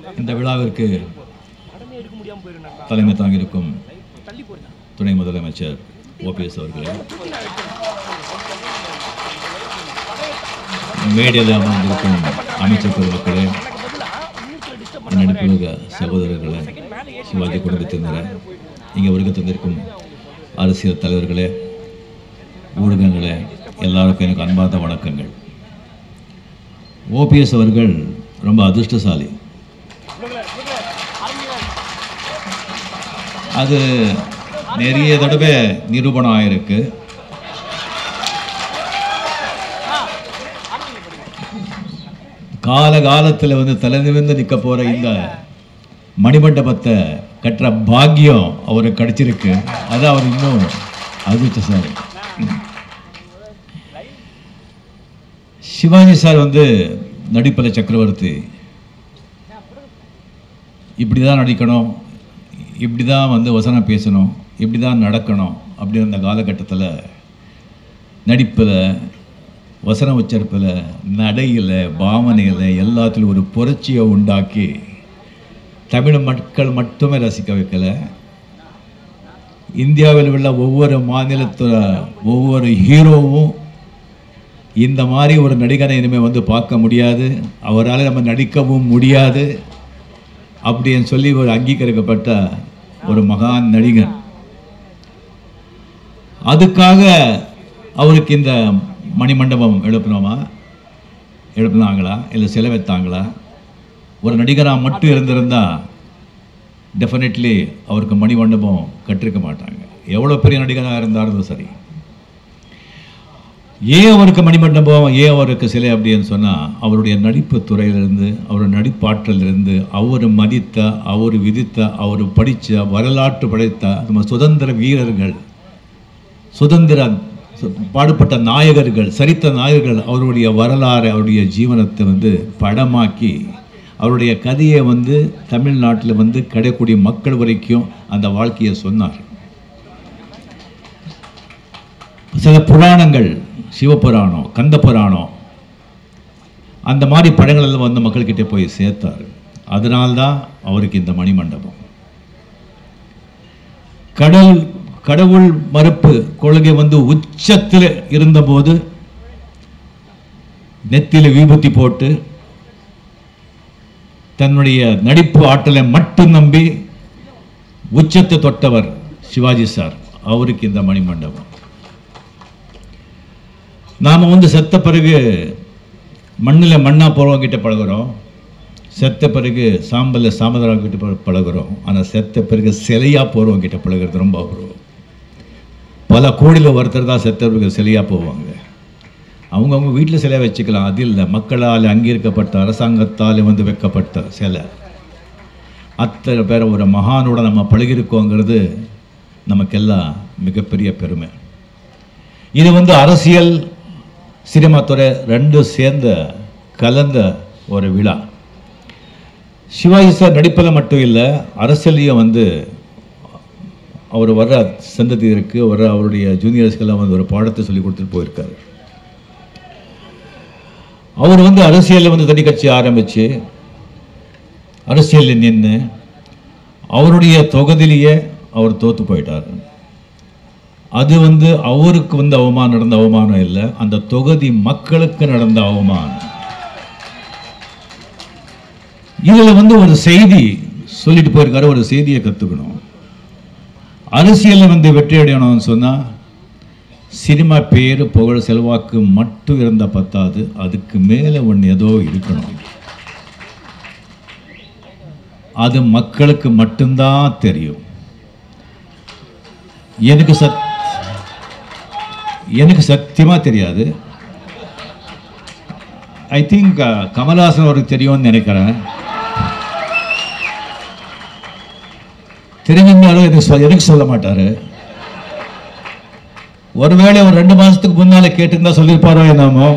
இந்த விழாவிற்கு தலைமை தாங்கியிருக்கும் துணை முதலமைச்சர் ஓபிஎஸ் அவர்களே மேடையில் அமர்ந்திருக்கும் அமைச்சர் பெருமக்களே நடிப்புலக சகோதரர்களே சிவாஜி குடும்பத்தினரை இங்கே வருகை தந்திருக்கும் அரசியல் தலைவர்களே ஊடகங்களே எல்லாருக்கும் எனக்கு அன்பார்ந்த வணக்கங்கள் ஓபிஎஸ் அவர்கள் ரொம்ப அதிர்ஷ்டசாலி அது நிறைய தடவை நிரூபணம் ஆயிருக்கு கால காலத்தில் வந்து தலை நிமிர்ந்து நிற்க போகிற இந்த மணிமண்டபத்தை கட்டுற பாக்கியம் அவருக்கு கிடைச்சிருக்கு அது அவர் இன்னும் அதிர்ஷ்டசாலி சிவாஜி சார் வந்து நடிப்பல சக்கரவர்த்தி இப்படி தான் நடிக்கணும் இப்படி தான் வந்து வசனம் பேசணும் இப்படி தான் நடக்கணும் அப்படின்னு அந்த காலகட்டத்தில் நடிப்பில் வசன உச்சரிப்பில் நடையில் பாவனையில் எல்லாத்துலையும் ஒரு புரட்சியை உண்டாக்கி தமிழ் மக்கள் மட்டுமே ரசிக்க வைக்கல இந்தியாவில் உள்ள ஒவ்வொரு மாநிலத்தில் ஒவ்வொரு ஹீரோவும் இந்த மாதிரி ஒரு நடிகனை இனிமேல் வந்து பார்க்க முடியாது அவரால் நம்ம நடிக்கவும் முடியாது அப்படின்னு சொல்லி ஒரு அங்கீகரிக்கப்பட்ட ஒரு மகான் நடிகன் அதுக்காக அவருக்கு இந்த மணிமண்டபம் எழுப்பினோமா எழுப்பினாங்களா இல்லை சிலை வைத்தாங்களா ஒரு நடிகராக மட்டும் இருந்திருந்தா டெஃபினெட்லி அவருக்கு மணிமண்டபம் கட்டிருக்க மாட்டாங்க எவ்வளோ பெரிய நடிகராக இருந்தாலும் சரி ஏன் அவருக்கு மணிமண்டபம் ஏன் அவருக்கு சிலை அப்படின்னு சொன்னால் அவருடைய நடிப்பு துறையிலிருந்து அவருடைய நடிப்பாற்றலிருந்து அவர் மதித்த அவர் விதித்த அவர் படித்த வரலாற்று படைத்த நம்ம சுதந்திர வீரர்கள் சுதந்திர சு- பாடுபட்ட நாயகர்கள் சரித்த நாயகர்கள் அவருடைய வரலாறு அவருடைய ஜீவனத்தை வந்து படமாக்கி அவருடைய கதையை வந்து தமிழ்நாட்டில் வந்து கிடைக்கூடிய மக்கள் வரைக்கும் அந்த வாழ்க்கையை சொன்னார் சில புராணங்கள் சிவபுராணம் கந்த புராணம் அந்த மாதிரி படங்கள் எல்லாம் வந்து மக்கள்கிட்ட போய் சேர்த்தார் அதனால்தான் அவருக்கு இந்த மணிமண்டபம் கடல் கடவுள் மறுப்பு கொள்கை வந்து உச்சத்தில் இருந்தபோது நெத்தியில விபூதி போட்டு தன்னுடைய நடிப்பு ஆற்றலை மட்டும் நம்பி உச்சத்தை தொட்டவர் சிவாஜி சார் அவருக்கு இந்த மணிமண்டபம் நாம் வந்து செத்த பிறகு மண்ணில் மண்ணாக போகிறவங்கிட்ட பழகுறோம் செத்த பிறகு சாம்பலில் சாம்பதராகிட்ட பழ- பழகுறோம் ஆனால் செத்த பிறகு சிலையாக போகிறவங்கிட்ட பழகுறது ரொம்ப அபூர்வம் பல கோடியில் ஒருத்தர் தான் செத்த பிறகு சிலையாக போவாங்க அவங்கவுங்க வீட்டில் சிலை வச்சுக்கலாம் அது இல்லை மக்களால் அங்கீகரிக்கப்பட்ட அரசாங்கத்தால் வந்து வைக்கப்பட்ட சிலை அத்தனை பேர் ஒரு மகானோட நம்ம பழகிருக்கோங்கிறது நமக்கெல்லாம் மிகப்பெரிய பெருமை இது வந்து அரசியல் சினிமா துறை ரெண்டும் சேர்ந்த கலந்த ஒரு விழா சிவாஜி சார் நடிப்பில் மட்டும் இல்லை அரசியலையும் வந்து அவர் வர்ற சந்ததியருக்கு வர்ற அவருடைய ஜூனியர்ஸ்க்கெல்லாம் வந்து ஒரு பாடத்தை சொல்லி கொடுத்துட்டு போயிருக்காரு அவர் வந்து அரசியலில் வந்து தனி கட்சி ஆரம்பித்து அரசியலில் நின்று அவருடைய தொகுதியிலேயே அவர் தோத்து போயிட்டார் அது வந்து அவருக்கு வந்து அவமானம் நடந்த அவமானம் இல்லை அந்த தொகுதி மக்களுக்கு நடந்த அவமானம் இதுல வந்து ஒரு செய்தி சொல்லிட்டு போயிருக்காரு ஒரு செய்தியை கத்துக்கணும் அரசியல்ல வந்து வெற்றி அடையணும்னு சொன்னா சினிமா பேரு புகழ் செல்வாக்கு மட்டும் இருந்தா பத்தாது அதுக்கு மேல ஒன்று ஏதோ இருக்கணும் அது மக்களுக்கு மட்டும்தான் தெரியும் எனக்கு சத் எனக்கு சத்தியமா தெரியாது ஐ திங்க் கமல்ஹாசன் அவருக்கு தெரியும்னு நினைக்கிறேன் தெரிஞ்சிருந்தாலும் எனக்கு சொ- எனக்கு சொல்ல மாட்டாரு ஒருவேளை ஒரு ரெண்டு மாசத்துக்கு முன்னால கேட்டிருந்தா சொல்லியிருப்பாரோ என்னமோ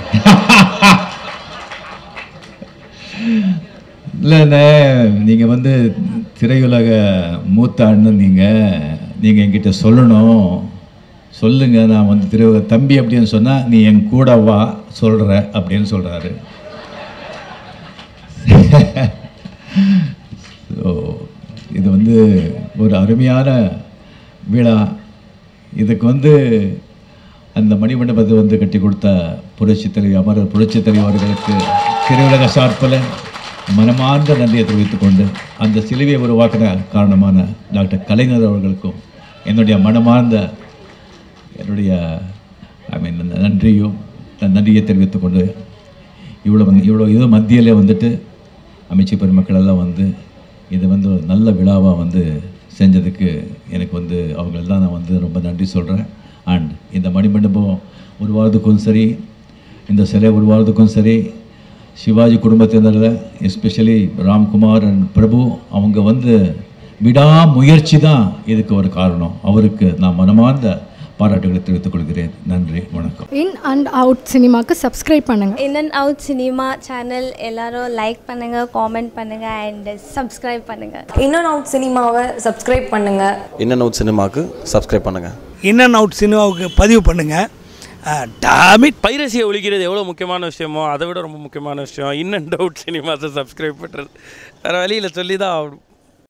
இல்லைண்ணே நீங்கள் வந்து திரையுலக மூத்த அண்ணன் நீங்கள் நீங்கள் என்கிட்ட சொல்லணும் சொல்லுங்க நான் வந்து திரையுலக தம்பி அப்படின்னு சொன்னால் நீ என் கூட வா சொல்கிற அப்படின்னு சொல்கிறாரு ஸோ இது வந்து ஒரு அருமையான விழா இதுக்கு வந்து அந்த மணிமண்டபத்தை வந்து கட்டி கொடுத்த புரட்சித் தலைவி அமரர் புரட்சித் தலைவி அவர்களுக்கு திருவிழக சார்பில் மனமார்ந்த நன்றியை தெரிவித்துக் கொண்டு அந்த சிலுவையை உருவாக்கின காரணமான டாக்டர் கலைஞர் அவர்களுக்கும் என்னுடைய மனமார்ந்த என்னுடைய ஐ மீன் நன்றியும் நன்றியை தெரிவித்துக் கொண்டு இவ்வளோ வந்து இவ்வளோ இது மத்தியிலே வந்துட்டு அமைச்சர் பெருமக்கள் எல்லாம் வந்து இது வந்து ஒரு நல்ல விழாவாக வந்து செஞ்சதுக்கு எனக்கு வந்து அவங்களெல்லாம் நான் வந்து ரொம்ப நன்றி சொல்கிறேன் அண்ட் இந்த மணிமண்டபம் உருவாகிறதுக்கும் சரி இந்த சிலை உருவாகிறதுக்கும் சரி சிவாஜி குடும்பத்தினரில் எஸ்பெஷலி ராம்குமார் அண்ட் பிரபு அவங்க வந்து விடாமுயற்சி தான் இதுக்கு ஒரு காரணம் அவருக்கு நான் மனமார்ந்த பாராட்டுகளை தெரிவித்துக் கொள்கிறேன் நன்றி வணக்கம் இன் அண்ட் அவுட் சினிமாக்கு சப்ஸ்கிரைப் பண்ணுங்கள் in and out cinema channel எல்லாரும் லைக் பண்ணுங்கள் காமெண்ட் பண்ணுங்கள் அண்ட் சப்ஸ்கிரைப் பண்ணுங்கள் இன் அண்ட் அவுட் சினிமாவை சப்ஸ்கிரைப் பண்ணுங்கள் இன் அண்ட் அவுட் சினிமாவுக்கு சப்ஸ்கிரைப் பண்ணுங்கள் இன் அண்ட் அவுட் சினிமாவுக்கு பதிவு பண்ணுங்கள் டாமிட் பைரசியை ஒழிக்கிறது எவ்வளோ முக்கியமான விஷயமோ அதை விட ரொம்ப முக்கியமான விஷயம் இன் அண்ட் அவுட் சினிமாஸை சப்ஸ்கிரைப் பண்ணுறது வேறு வழியில் சொல்லி தான் ஆகணும்